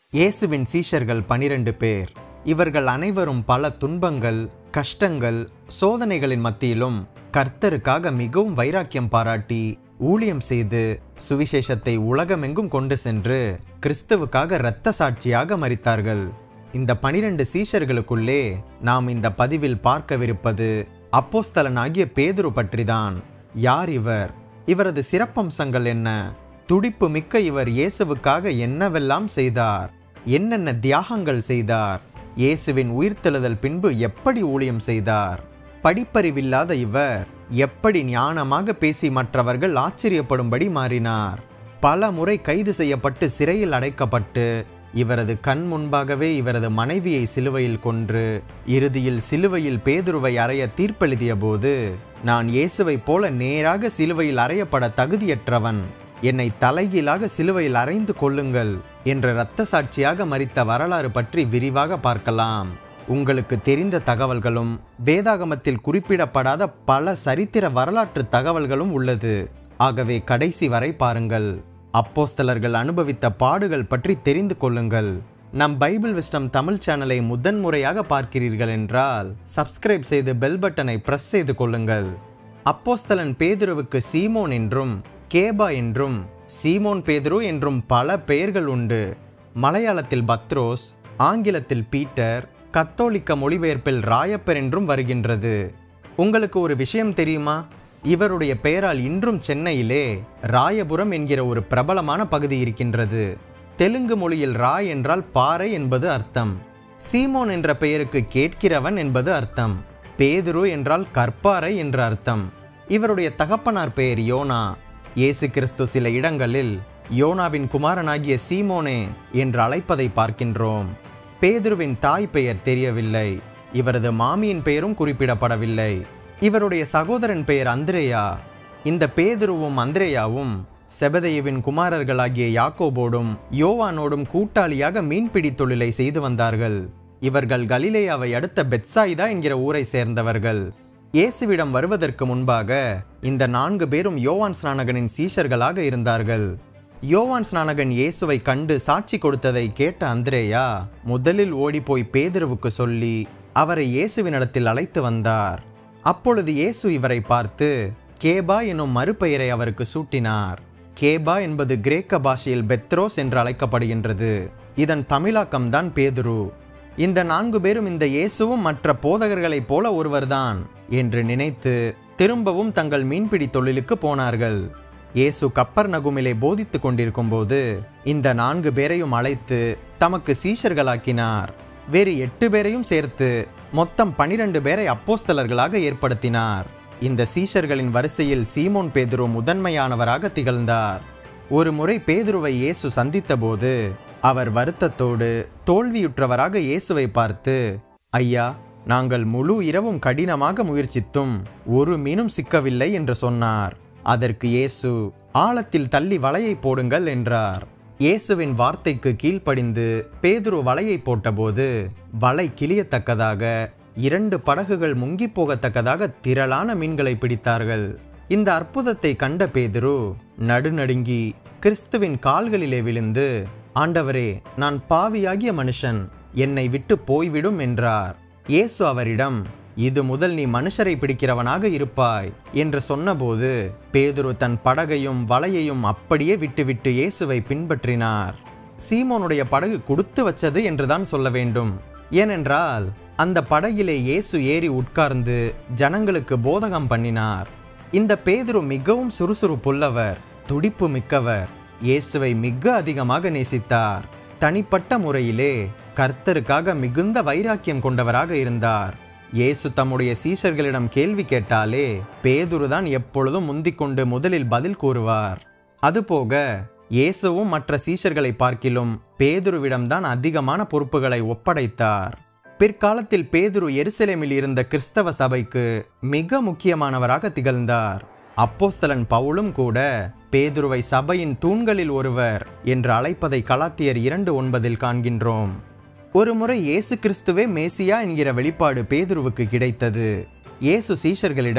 இயேசுவின் சீஷர்கள் பனிரெண்டு பேர் இவர்கள் அனைவரும் பல துன்பங்கள் கஷ்டங்கள் சோதனைகளின் மத்தியிலும் கர்த்தருக்காக மிகவும் வைராக்கியம் பாராட்டி ஊழியம் செய்து சுவிசேஷத்தை உலகமெங்கும் கொண்டு சென்று கிறிஸ்துவுக்காக இரத்த சாட்சியாக மரித்தார்கள் இந்த பனிரெண்டு சீஷர்களுக்குள்ளே நாம் இந்த பதிவில் பார்க்கவிருப்பது அப்போஸ்தலனாகிய பேதுரு பற்றிதான் யார் இவர் இவரது சிறப்பம்சங்கள் என்ன துடிப்பு மிக்க இவர் இயேசுவுக்காக என்னவெல்லாம் செய்தார் என்னென்ன தியாகங்கள் செய்தார் இயேசுவின் உயிர்த்தெழுதல் பின்பு எப்படி ஊழியம் செய்தார் படிப்பறிவில்லாத இவர் எப்படி ஞானமாக பேசி மற்றவர்கள் ஆச்சரியப்படும்படி மாறினார் பல முறை கைது செய்யப்பட்டு சிறையில் அடைக்கப்பட்டு இவரது கண் முன்பாகவே இவரது மனைவியை சிலுவையில் கொன்று இறுதியில் சிலுவையில் பேதுருவை அறைய தீர்ப்பெழுதிய போது நான் இயேசுவைப் போல நேராக சிலுவையில் அறையப்பட தகுதியற்றவன் என்னை தலைகீழாக சிலுவையில் அறைந்து கொள்ளுங்கள் என்ற இரத்த சாட்சியாக மறித்த வரலாறு பற்றி விரிவாக பார்க்கலாம் உங்களுக்கு தெரிந்த தகவல்களும் வேதாகமத்தில் குறிப்பிடப்படாத பல சரித்திர வரலாற்று தகவல்களும் உள்ளது ஆகவே கடைசி வரை பாருங்கள் அப்போஸ்தலர்கள் அனுபவித்த பாடுகள் பற்றி தெரிந்து கொள்ளுங்கள் நம் பைபிள் விஸ்டம் தமிழ் சேனலை முதன்முறையாக பார்க்கிறீர்கள் என்றால் சப்ஸ்கிரைப் செய்து பெல் பட்டனை பிரஸ் செய்து கொள்ளுங்கள் அப்போஸ்தலன் பேதுருவுக்கு சீமோன் என்றும் கேபா என்றும் சீமோன் பேதுரு என்றும் பல பெயர்கள் உண்டு மலையாளத்தில் பத்ரோஸ் ஆங்கிலத்தில் பீட்டர் கத்தோலிக்க மொழிபெயர்ப்பில் ராயப்பர் என்றும் வருகின்றது உங்களுக்கு ஒரு விஷயம் தெரியுமா இவருடைய பெயரால் இன்றும் சென்னையிலே ராயபுரம் என்கிற ஒரு பிரபலமான பகுதி இருக்கின்றது தெலுங்கு மொழியில் ராய் என்றால் பாறை என்பது அர்த்தம் சீமோன் என்ற பெயருக்கு கேட்கிறவன் என்பது அர்த்தம் பேதுரு என்றால் கற்பாறை என்ற அர்த்தம் இவருடைய தகப்பனார் பெயர் யோனா இயேசு கிறிஸ்து சில இடங்களில் யோனாவின் குமாரனாகிய சீமோனே என்று அழைப்பதை பார்க்கின்றோம் பேதுருவின் தாய் பெயர் தெரியவில்லை இவரது மாமியின் பெயரும் குறிப்பிடப்படவில்லை இவருடைய சகோதரன் பெயர் அந்திரேயா இந்த பேதுருவும் அந்திரேயாவும் செபதேயுவின் குமாரர்களாகிய யாக்கோபோடும் யோவானோடும் கூட்டாளியாக மீன்பிடி தொழிலை செய்து வந்தார்கள் இவர்கள் கலிலேயாவை அடுத்த பெத்சாயிதா என்கிற ஊரை சேர்ந்தவர்கள் இயேசுவிடம் வருவதற்கு முன்பாக இந்த நான்கு பேரும் யோவான் ஸ்நானகனின் சீஷர்களாக இருந்தார்கள் யோவான் ஸ்நானகன் இயேசுவை கண்டு சாட்சி கொடுத்ததை கேட்ட அந்திரேயா முதலில் ஓடிப்போய் பேதுருவுக்கு சொல்லி அவரை இயேசுவினிடத்தில் அழைத்து வந்தார் அப்பொழுது இயேசு இவரை பார்த்து கேபா எனும் மறுபெயரை அவருக்கு சூட்டினார் கேபா என்பது கிரேக்க பாஷையில் பெத்ரோஸ் என்று அழைக்கப்படுகின்றது இதன் தமிழாக்கம்தான் பேதுரு இந்த நான்கு பேரும் இந்த இயேசுவும் மற்ற போதகர்களைப் போல ஒருவர்தான் என்று நினைத்து திரும்பவும் தங்கள் மீன்பிடி தொழிலுக்கு போனார்கள் இயேசு கப்பர் நகுமிலே போதித்துக் கொண்டிருக்கும் போது இந்த நான்கு பேரையும் அழைத்து தமக்கு சீஷர்களாக்கினார் வேறு எட்டு பேரையும் சேர்த்து மொத்தம் பனிரெண்டு பேரை அப்போஸ்தலர்களாக ஏற்படுத்தினார் இந்த சீஷர்களின் வரிசையில் சீமோன் பேதுரு முதன்மையானவராக திகழ்ந்தார் ஒரு முறை பேதுருவை இயேசு சந்தித்தபோது அவர் வருத்தத்தோடு தோல்வியுற்றவராக இயேசுவை பார்த்து ஐயா நாங்கள் முழு இரவும் கடினமாக முயற்சித்தும் ஒரு மீனும் சிக்கவில்லை என்று சொன்னார் அதற்கு இயேசு ஆழத்தில் தள்ளி வலையை போடுங்கள் என்றார் இயேசுவின் வார்த்தைக்கு கீழ்ப்படிந்து பேதுரு வலையை போட்டபோது வலை கிளியத்தக்கதாக இரண்டு படகுகள் முங்கி போகத்தக்கதாக திரளான மீன்களை பிடித்தார்கள் இந்த அற்புதத்தை கண்ட பேதுரு நடுநடுங்கி கிறிஸ்துவின் கால்களிலே விழுந்து ஆண்டவரே நான் பாவியாகிய மனுஷன் என்னை விட்டு போய்விடும் என்றார் இயேசு அவரிடம் இது முதல் நீ மனுஷரை பிடிக்கிறவனாக இருப்பாய் என்று சொன்னபோது பேதுரு தன் படகையும் வலையையும் அப்படியே விட்டுவிட்டு இயேசுவை பின்பற்றினார் சீமோனுடைய படகு கொடுத்து வச்சது என்றுதான் சொல்ல வேண்டும் ஏனென்றால் அந்த படகிலே இயேசு ஏறி உட்கார்ந்து ஜனங்களுக்கு போதகம் பண்ணினார் இந்த பேதுரு மிகவும் சுறுசுறுப்புள்ளவர் துடிப்பு மிக்கவர் இயேசுவை மிக அதிகமாக நேசித்தார் தனிப்பட்ட முறையிலே கர்த்தருக்காக மிகுந்த வைராக்கியம் கொண்டவராக இருந்தார் இயேசு தம்முடைய சீஷர்களிடம் கேள்வி கேட்டாலே பேதுருதான் எப்பொழுதும் முந்திக்கொண்டு முதலில் பதில் கூறுவார் அதுபோக இயேசுவும் மற்ற சீஷர்களை பார்க்கிலும் பேதுருவிடம்தான் அதிகமான பொறுப்புகளை ஒப்படைத்தார் பிற்காலத்தில் பேதுரு எருசலேமில் இருந்த கிறிஸ்தவ சபைக்கு மிக முக்கியமானவராக திகழ்ந்தார் அப்போஸ்தலன் பவுலும் கூட பேதுருவை சபையின் தூண்களில் ஒருவர் என்று அழைப்பதை கலாத்தியர் இரண்டு ஒன்பதில் காண்கின்றோம் ஒரு முறை இயேசு கிறிஸ்துவே மேசியா என்கிற வெளிப்பாடு பேதுருவுக்கு கிடைத்தது இயேசு சீஷர்களிடம்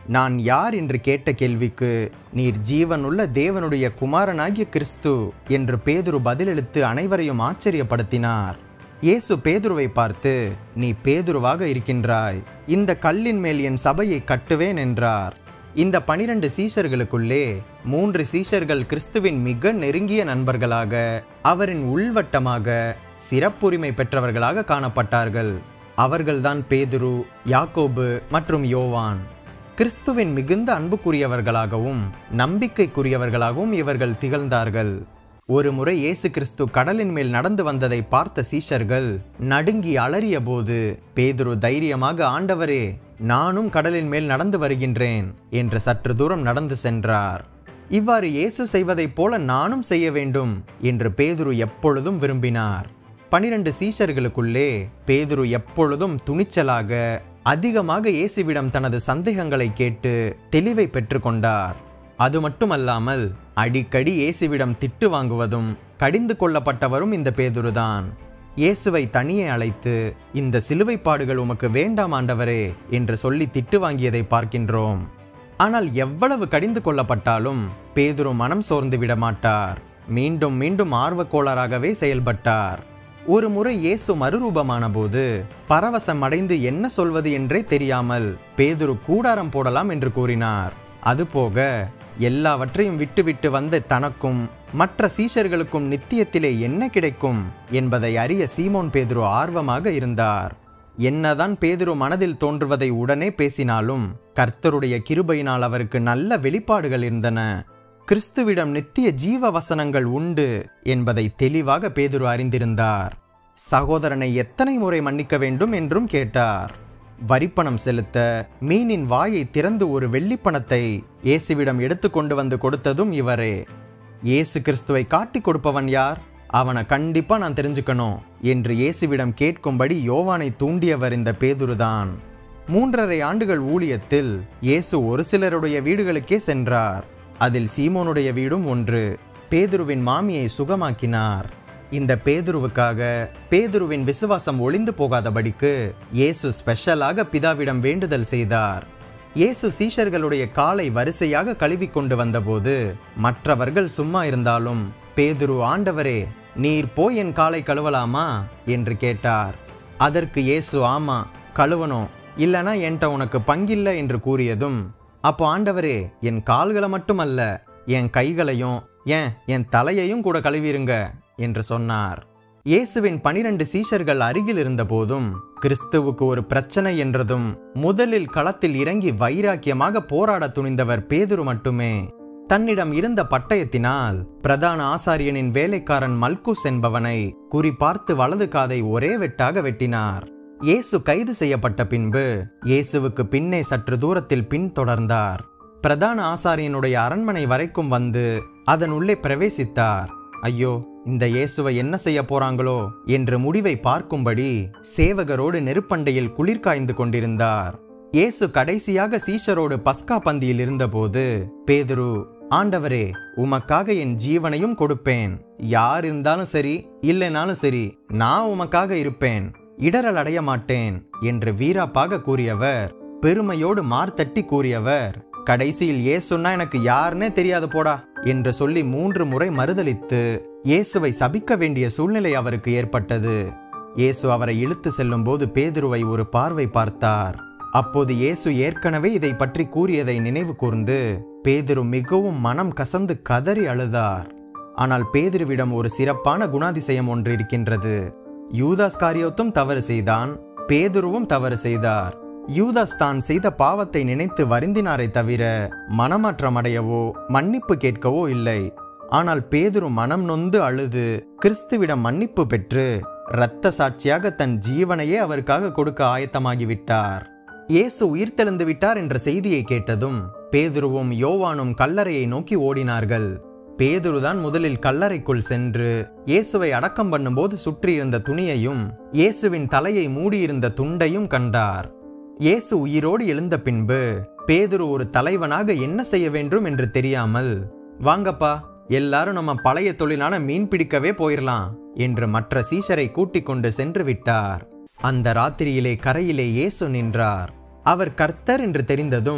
நான் யார் என்று கேட்ட கேள்விக்கு நீர் ஜீவனுள்ள தேவனுடைய குமாரனாகிய கிறிஸ்து என்று பேதுரு பதிலளித்து அனைவரையும் ஆச்சரியப்படுத்தினார் இயேசு பேதுருவை பார்த்து நீ பேதுருவாக இருக்கின்றாய் இந்த கல்லின் மேல் என் சபையை கட்டுவேன் என்றார் இந்த பனிரெண்டு சீஷர்களுக்குள்ளே மூன்று சீஷர்கள் கிறிஸ்துவின் மிக நெருங்கிய நண்பர்களாக அவரின் உள்வட்டமாக சிறப்புரிமை பெற்றவர்களாக காணப்பட்டார்கள் அவர்கள்தான் பேதுரு யாக்கோபு மற்றும் யோவான் கிறிஸ்துவின் மிகுந்த அன்புக்குரியவர்களாகவும் நம்பிக்கைக்குரியவர்களாகவும் இவர்கள் திகழ்ந்தார்கள் ஒரு முறை இயேசு கிறிஸ்து கடலின் மேல் நடந்து வந்ததை பார்த்த சீஷர்கள் நடுங்கி அலறிய போது பேதுரு தைரியமாக ஆண்டவரே நானும் கடலின் மேல் நடந்து வருகின்றேன் என்று சற்று தூரம் நடந்து சென்றார் இவ்வாறு இயேசு செய்வதைப் போல நானும் செய்ய வேண்டும் என்று பேதுரு எப்பொழுதும் விரும்பினார் பனிரெண்டு சீஷர்களுக்குள்ளே பேதுரு எப்பொழுதும் துணிச்சலாக அதிகமாக இயேசுவிடம் தனது சந்தேகங்களை கேட்டு தெளிவை பெற்றுக்கொண்டார் அது மட்டுமல்லாமல் அடிக்கடி இயேசுவிடம் திட்டு வாங்குவதும் கடிந்து கொள்ளப்பட்டவரும் இந்த பேதுருதான் இயேசுவை தனியே அழைத்து இந்த சிலுவை பாடுகள் உமக்கு வேண்டாம் ஆண்டவரே என்று சொல்லி திட்டு வாங்கியதை பார்க்கின்றோம் ஆனால் எவ்வளவு கடிந்து கொள்ளப்பட்டாலும் பேதுரு மனம் சோர்ந்து விட மாட்டார் மீண்டும் மீண்டும் ஆர்வக்கோளராகவே செயல்பட்டார் ஒரு முறை இயேசு மறுரூபமான போது பரவசம் அடைந்து என்ன சொல்வது என்றே தெரியாமல் பேதுரு கூடாரம் போடலாம் என்று கூறினார் அதுபோக எல்லாவற்றையும் விட்டுவிட்டு வந்த தனக்கும் மற்ற சீஷர்களுக்கும் நித்தியத்திலே என்ன கிடைக்கும் என்பதை அறிய சீமோன் பேதுரு ஆர்வமாக இருந்தார் என்னதான் பேதுரு மனதில் தோன்றுவதை உடனே பேசினாலும் கர்த்தருடைய கிருபையினால் அவருக்கு நல்ல வெளிப்பாடுகள் இருந்தன கிறிஸ்துவிடம் நித்திய ஜீவ வசனங்கள் உண்டு என்பதை தெளிவாக பேதுரு அறிந்திருந்தார் சகோதரனை எத்தனை முறை மன்னிக்க வேண்டும் என்றும் கேட்டார் வரிப்பணம் செலுத்த மீனின் வாயை திறந்து ஒரு வெள்ளிப்பணத்தை இயேசுவிடம் எடுத்து கொண்டு வந்து கொடுத்ததும் இவரே இயேசு கிறிஸ்துவை காட்டிக் கொடுப்பவன் யார் அவனை கண்டிப்பா நான் தெரிஞ்சுக்கணும் என்று இயேசுவிடம் கேட்கும்படி யோவானை தூண்டியவர் இந்த பேதுருதான் மூன்றரை ஆண்டுகள் ஊழியத்தில் இயேசு ஒரு சிலருடைய வீடுகளுக்கே சென்றார் அதில் சீமோனுடைய வீடும் ஒன்று பேதுருவின் மாமியை சுகமாக்கினார் இந்த பேதுருவுக்காக பேதுருவின் விசுவாசம் ஒளிந்து போகாதபடிக்கு இயேசு ஸ்பெஷலாக பிதாவிடம் வேண்டுதல் செய்தார் இயேசு சீஷர்களுடைய காலை வரிசையாக கழுவி கொண்டு வந்தபோது மற்றவர்கள் சும்மா இருந்தாலும் பேதுரு ஆண்டவரே நீர் போய் என் காலை கழுவலாமா என்று கேட்டார் அதற்கு இயேசு ஆமா கழுவணும் இல்லனா என்கிட்ட உனக்கு பங்கில்ல என்று கூறியதும் அப்போ ஆண்டவரே என் கால்களை மட்டுமல்ல என் கைகளையும் ஏன் என் தலையையும் கூட கழுவிருங்க என்று சொன்னார் இயேசுவின் பனிரெண்டு சீஷர்கள் அருகில் இருந்தபோதும் கிறிஸ்துவுக்கு ஒரு பிரச்சனை என்றதும் முதலில் களத்தில் இறங்கி வைராக்கியமாக போராட துணிந்தவர் பேதுரு மட்டுமே தன்னிடம் இருந்த பட்டயத்தினால் பிரதான ஆசாரியனின் வேலைக்காரன் மல்குஸ் என்பவனை குறிபார்த்து வலது காதை ஒரே வெட்டாக வெட்டினார் இயேசு கைது செய்யப்பட்ட பின்பு இயேசுவுக்கு பின்னே சற்று தூரத்தில் பின்தொடர்ந்தார் பிரதான ஆசாரியனுடைய அரண்மனை வரைக்கும் வந்து அதன் உள்ளே பிரவேசித்தார் ஐயோ இந்த இயேசுவை என்ன செய்ய போறாங்களோ என்று முடிவை பார்க்கும்படி சேவகரோடு நெருப்பண்டையில் குளிர் காய்ந்து கொண்டிருந்தார் இயேசு கடைசியாக சீஷரோடு பஸ்கா பந்தியில் இருந்தபோது பேதுரு ஆண்டவரே உமக்காக என் ஜீவனையும் கொடுப்பேன் யார் இருந்தாலும் சரி இல்லைனாலும் சரி நான் உமக்காக இருப்பேன் இடரல் அடைய மாட்டேன் என்று வீராப்பாக கூறியவர் பெருமையோடு மார்த்தட்டி கூறியவர் கடைசியில் இயேசுன்னா எனக்கு யாருன்னே தெரியாது போடா என்று சொல்லி மூன்று முறை மறுதலித்து இயேசுவை சபிக்க வேண்டிய சூழ்நிலை அவருக்கு ஏற்பட்டது இயேசு அவரை இழுத்து செல்லும் போது பேதுருவை ஒரு பார்வை பார்த்தார் அப்போது இயேசு ஏற்கனவே இதை பற்றி கூறியதை நினைவு கூர்ந்து பேதுரு மிகவும் மனம் கசந்து கதறி அழுதார் ஆனால் பேதுருவிடம் ஒரு சிறப்பான குணாதிசயம் ஒன்று இருக்கின்றது யூதாஸ் காரியத்தும் தவறு செய்தான் பேதுருவும் தவறு செய்தார் யூதாஸ் தான் செய்த பாவத்தை நினைத்து வருந்தினாரை தவிர மனமாற்றம் அடையவோ மன்னிப்பு கேட்கவோ இல்லை ஆனால் பேதுரு மனம் நொந்து அழுது கிறிஸ்துவிடம் மன்னிப்பு பெற்று இரத்த சாட்சியாக தன் ஜீவனையே அவருக்காக கொடுக்க ஆயத்தமாகிவிட்டார் இயேசு உயிர்த்தெழுந்து விட்டார் என்ற செய்தியை கேட்டதும் பேதுருவும் யோவானும் கல்லறையை நோக்கி ஓடினார்கள் பேதுருதான் முதலில் கல்லறைக்குள் சென்று இயேசுவை அடக்கம் பண்ணும்போது சுற்றியிருந்த துணியையும் இயேசுவின் தலையை மூடியிருந்த துண்டையும் கண்டார் இயேசு உயிரோடு எழுந்த பின்பு பேதுரு ஒரு தலைவனாக என்ன செய்ய வேண்டும் என்று தெரியாமல் வாங்கப்பா எல்லாரும் நம்ம பழைய தொழிலான மீன் பிடிக்கவே போயிடலாம் என்று மற்ற சீஷரை கூட்டிக் கொண்டு சென்று விட்டார் அந்த ராத்திரியிலே கரையிலே இயேசு நின்றார் அவர் கர்த்தர் என்று தெரிந்ததும்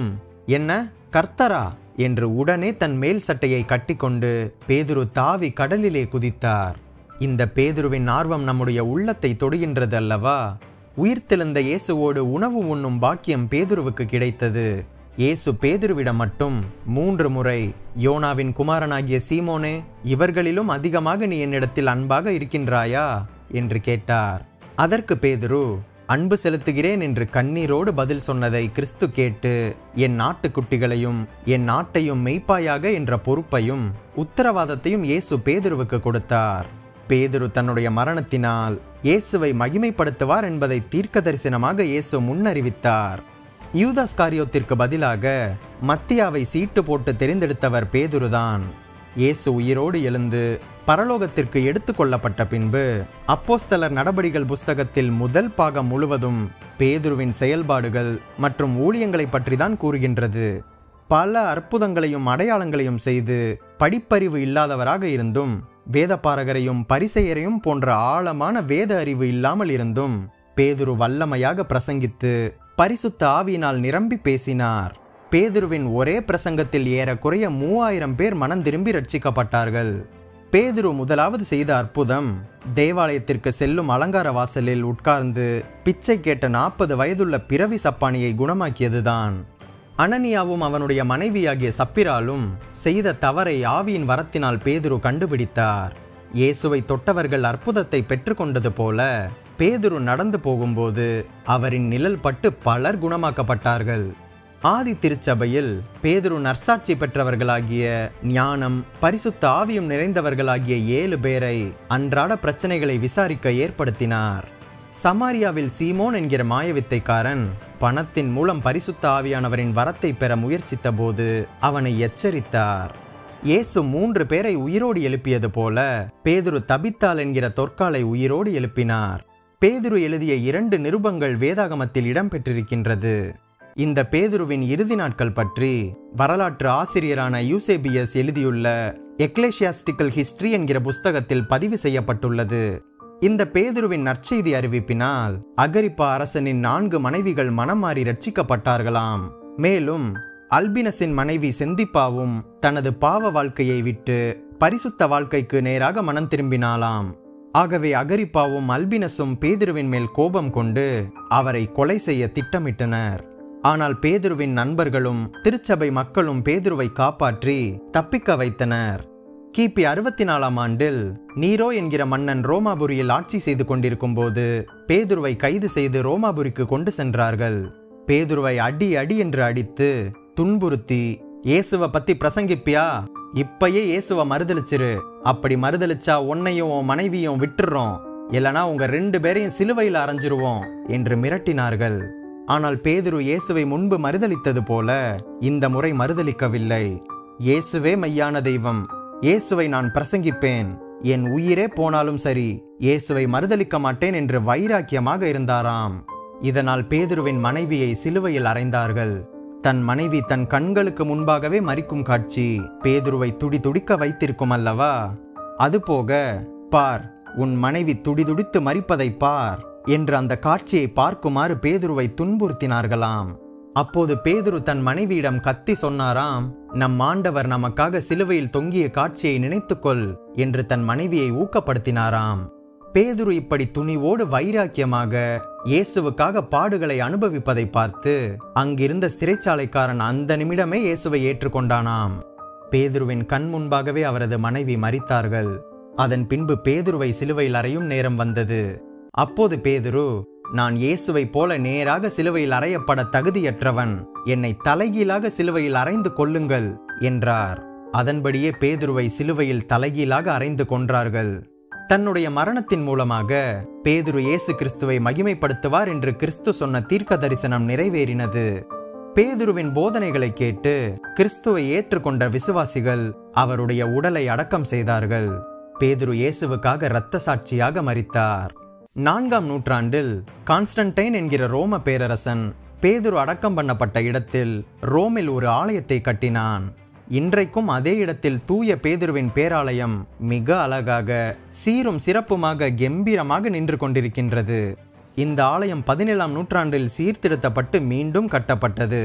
என்ன கர்த்தரா என்று உடனே தன் மேல் சட்டையை கட்டிக்கொண்டு பேதுரு தாவி கடலிலே குதித்தார் இந்த பேதுருவின் ஆர்வம் நம்முடைய உள்ளத்தை தொடுகின்றது அல்லவா உயிர்த்தெழுந்த இயேசுவோடு உணவு உண்ணும் பாக்கியம் பேதுருவுக்கு கிடைத்தது இயேசு பேதுருவிடம் மட்டும் மூன்று முறை யோனாவின் குமாரனாகிய சீமோனே இவர்களிலும் அதிகமாக நீ என்னிடத்தில் அன்பாக இருக்கின்றாயா என்று கேட்டார் அதற்கு பேதுரு அன்பு செலுத்துகிறேன் என்று கண்ணீரோடு பதில் சொன்னதை கிறிஸ்து கேட்டு என் நாட்டுக்குட்டிகளையும் என் நாட்டையும் மெய்ப்பாயாக என்ற பொறுப்பையும் உத்தரவாதத்தையும் இயேசு பேதுருவுக்கு கொடுத்தார் பேதுரு தன்னுடைய மரணத்தினால் இயேசுவை மகிமைப்படுத்துவார் என்பதை தீர்க்க தரிசனமாக இயேசு முன்னறிவித்தார் யூதாஸ் காரியோத்திற்கு பதிலாக மத்தியாவை சீட்டு போட்டு தெரிந்தெடுத்தவர் பேதுருதான் இயேசு உயிரோடு எழுந்து பரலோகத்திற்கு எடுத்துக்கொள்ளப்பட்ட பின்பு அப்போஸ்தலர் நடபடிகள் புஸ்தகத்தில் முதல் பாகம் முழுவதும் பேதுருவின் செயல்பாடுகள் மற்றும் ஊழியங்களை பற்றி தான் கூறுகின்றது பல அற்புதங்களையும் அடையாளங்களையும் செய்து படிப்பறிவு இல்லாதவராக இருந்தும் வேதபாரகரையும் பரிசெயரையும் போன்ற ஆழமான வேத அறிவு இல்லாமல் இருந்தும் பேதுரு வல்லமையாக பிரசங்கித்து பரிசுத்த ஆவியினால் நிரம்பி பேசினார் பேதுருவின் ஒரே பிரசங்கத்தில் ஏறக்குறைய மூவாயிரம் பேர் மனம் திரும்பி ரட்சிக்கப்பட்டார்கள் பேதுரு முதலாவது செய்த அற்புதம் தேவாலயத்திற்கு செல்லும் அலங்கார வாசலில் உட்கார்ந்து பிச்சை கேட்ட நாற்பது வயதுள்ள பிறவி சப்பானியை குணமாக்கியதுதான் அனனியாவும் அவனுடைய மனைவியாகிய சப்பிராலும் செய்த தவறை ஆவியின் வரத்தினால் பேதுரு கண்டுபிடித்தார் இயேசுவை தொட்டவர்கள் அற்புதத்தை பெற்றுக்கொண்டது போல பேதுரு நடந்து போகும்போது அவரின் நிழல் பட்டு பலர் குணமாக்கப்பட்டார்கள் ஆதி திருச்சபையில் பேதுரு நற்சாட்சி பெற்றவர்களாகிய ஞானம் பரிசுத்த ஆவியும் நிறைந்தவர்களாகிய ஏழு பேரை அன்றாட பிரச்சனைகளை விசாரிக்க ஏற்படுத்தினார் சமாரியாவில் சீமோன் என்கிற மாயவித்தைக்காரன் பணத்தின் மூலம் பரிசுத்த ஆவியானவரின் வரத்தை பெற முயற்சித்த போது அவனை எச்சரித்தார் இயேசு மூன்று பேரை உயிரோடு எழுப்பியது போல பேதுரு தபித்தால் என்கிற தொற்காலை உயிரோடு எழுப்பினார் பேதுரு எழுதிய இரண்டு நிருபங்கள் வேதாகமத்தில் இடம்பெற்றிருக்கின்றது இந்த பேதுருவின் இறுதி நாட்கள் பற்றி வரலாற்று ஆசிரியரான யூசேபியஸ் எழுதியுள்ள எக்லேசியாஸ்டிக்கல் ஹிஸ்டரி என்கிற புஸ்தகத்தில் பதிவு செய்யப்பட்டுள்ளது இந்த பேதுருவின் நற்செய்தி அறிவிப்பினால் அகரிப்பா அரசனின் நான்கு மனைவிகள் மனம் மாறி ரட்சிக்கப்பட்டார்களாம் மேலும் அல்பினஸின் மனைவி செந்திப்பாவும் தனது பாவ வாழ்க்கையை விட்டு பரிசுத்த வாழ்க்கைக்கு நேராக மனம் திரும்பினாளாம் ஆகவே அகரிப்பாவும் அல்பினஸும் பேதுருவின் மேல் கோபம் கொண்டு அவரை கொலை செய்ய திட்டமிட்டனர் ஆனால் பேதுருவின் நண்பர்களும் திருச்சபை மக்களும் பேதுருவை காப்பாற்றி தப்பிக்க வைத்தனர் கிபி அறுபத்தி நாலாம் ஆண்டில் நீரோ என்கிற மன்னன் ரோமாபுரியில் ஆட்சி செய்து கொண்டிருக்கும் போது பேதுருவை கைது செய்து ரோமாபுரிக்கு கொண்டு சென்றார்கள் பேதுருவை அடி அடி என்று அடித்து துன்புறுத்தி இயேசுவை பத்தி பிரசங்கிப்பியா இப்பயே இயேசுவை மறுதளிச்சிரு அப்படி மறுதளிச்சா உன்னையும் உன் மனைவியும் விட்டுறோம் இல்லனா உங்க ரெண்டு பேரையும் சிலுவையில் அரைஞ்சிருவோம் என்று மிரட்டினார்கள் ஆனால் பேதுரு இயேசுவை முன்பு மறுதளித்தது போல இந்த முறை மறுதளிக்கவில்லை இயேசுவே மையான தெய்வம் இயேசுவை நான் பிரசங்கிப்பேன் என் உயிரே போனாலும் சரி இயேசுவை மறுதளிக்க மாட்டேன் என்று வைராக்கியமாக இருந்தாராம் இதனால் பேதுருவின் மனைவியை சிலுவையில் அறைந்தார்கள் தன் மனைவி தன் கண்களுக்கு முன்பாகவே மறிக்கும் காட்சி பேதுருவை துடி துடிக்க வைத்திருக்கும் அல்லவா அதுபோக பார் உன் மனைவி துடிதுடித்து மறிப்பதை பார் என்று அந்த காட்சியை பார்க்குமாறு பேதுருவை துன்புறுத்தினார்களாம் அப்போது பேதுரு தன் மனைவியிடம் கத்தி சொன்னாராம் நம் ஆண்டவர் நமக்காக சிலுவையில் தொங்கிய காட்சியை நினைத்துக்கொள் என்று தன் மனைவியை ஊக்கப்படுத்தினாராம் பேதுரு இப்படி துணிவோடு வைராக்கியமாக இயேசுவுக்காக பாடுகளை அனுபவிப்பதை பார்த்து அங்கிருந்த சிறைச்சாலைக்காரன் அந்த நிமிடமே இயேசுவை ஏற்றுக்கொண்டானாம் பேதுருவின் கண் முன்பாகவே அவரது மனைவி மறித்தார்கள் அதன் பின்பு பேதுருவை சிலுவையில் அறையும் நேரம் வந்தது அப்போது பேதுரு நான் இயேசுவை போல நேராக சிலுவையில் அறையப்பட தகுதியற்றவன் என்னை தலைகீழாக சிலுவையில் அறைந்து கொள்ளுங்கள் என்றார் அதன்படியே பேதுருவை சிலுவையில் தலைகீழாக அறைந்து கொன்றார்கள் தன்னுடைய மரணத்தின் மூலமாக பேதுரு இயேசு கிறிஸ்துவை மகிமைப்படுத்துவார் என்று கிறிஸ்து சொன்ன தீர்க்க தரிசனம் நிறைவேறினது பேதுருவின் போதனைகளை கேட்டு கிறிஸ்துவை ஏற்றுக்கொண்ட விசுவாசிகள் அவருடைய உடலை அடக்கம் செய்தார்கள் பேதுரு இயேசுவுக்காக இரத்த சாட்சியாக மரித்தார் நான்காம் நூற்றாண்டில் கான்ஸ்டன்டைன் என்கிற ரோம பேரரசன் பேதுரு அடக்கம் பண்ணப்பட்ட இடத்தில் ரோமில் ஒரு ஆலயத்தை கட்டினான் இன்றைக்கும் அதே இடத்தில் தூய பேதுருவின் பேராலயம் மிக அழகாக சீரும் சிறப்புமாக கெம்பீரமாக நின்று கொண்டிருக்கின்றது இந்த ஆலயம் பதினேழாம் நூற்றாண்டில் சீர்திருத்தப்பட்டு மீண்டும் கட்டப்பட்டது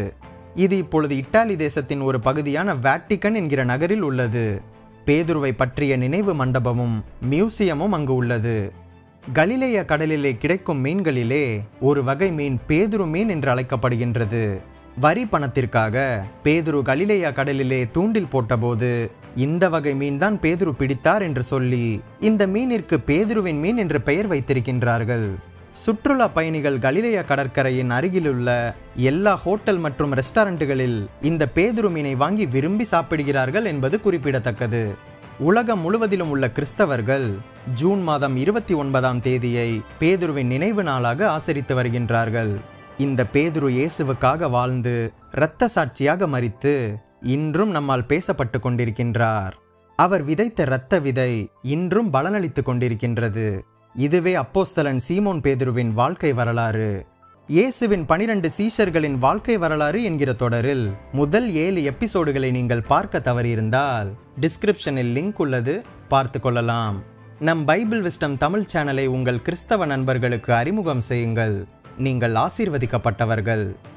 இது இப்பொழுது இத்தாலி தேசத்தின் ஒரு பகுதியான வேட்டிகன் என்கிற நகரில் உள்ளது பேதுருவை பற்றிய நினைவு மண்டபமும் மியூசியமும் அங்கு உள்ளது கலிலேய கடலிலே கிடைக்கும் மீன்களிலே ஒரு வகை மீன் பேதுரு மீன் என்று அழைக்கப்படுகின்றது வரி பணத்திற்காக பேதுரு கலிலேயா கடலிலே தூண்டில் போட்டபோது இந்த வகை மீன் தான் பேதுரு பிடித்தார் என்று சொல்லி இந்த மீனிற்கு பேதுருவின் மீன் என்று பெயர் வைத்திருக்கின்றார்கள் சுற்றுலா பயணிகள் கலிலேயா கடற்கரையின் அருகிலுள்ள எல்லா ஹோட்டல் மற்றும் ரெஸ்டாரண்ட்டுகளில் இந்த பேதுரு மீனை வாங்கி விரும்பி சாப்பிடுகிறார்கள் என்பது குறிப்பிடத்தக்கது உலகம் முழுவதிலும் உள்ள கிறிஸ்தவர்கள் ஜூன் மாதம் இருபத்தி ஒன்பதாம் தேதியை பேதுருவின் நினைவு நாளாக ஆசரித்து வருகின்றார்கள் இந்த பேதுரு இயேசுவுக்காக வாழ்ந்து இரத்த சாட்சியாக மரித்து இன்றும் நம்மால் பேசப்பட்டு கொண்டிருக்கின்றார் அவர் விதைத்த இரத்த விதை இன்றும் பலனளித்துக் கொண்டிருக்கின்றது இதுவே அப்போஸ்தலன் சீமோன் பேதுருவின் வாழ்க்கை வரலாறு இயேசுவின் பனிரெண்டு சீஷர்களின் வாழ்க்கை வரலாறு என்கிற தொடரில் முதல் ஏழு எபிசோடுகளை நீங்கள் பார்க்க தவறியிருந்தால் டிஸ்கிரிப்ஷனில் லிங்க் உள்ளது பார்த்து கொள்ளலாம் நம் பைபிள் விஸ்டம் தமிழ் சேனலை உங்கள் கிறிஸ்தவ நண்பர்களுக்கு அறிமுகம் செய்யுங்கள் நீங்கள் ஆசீர்வதிக்கப்பட்டவர்கள்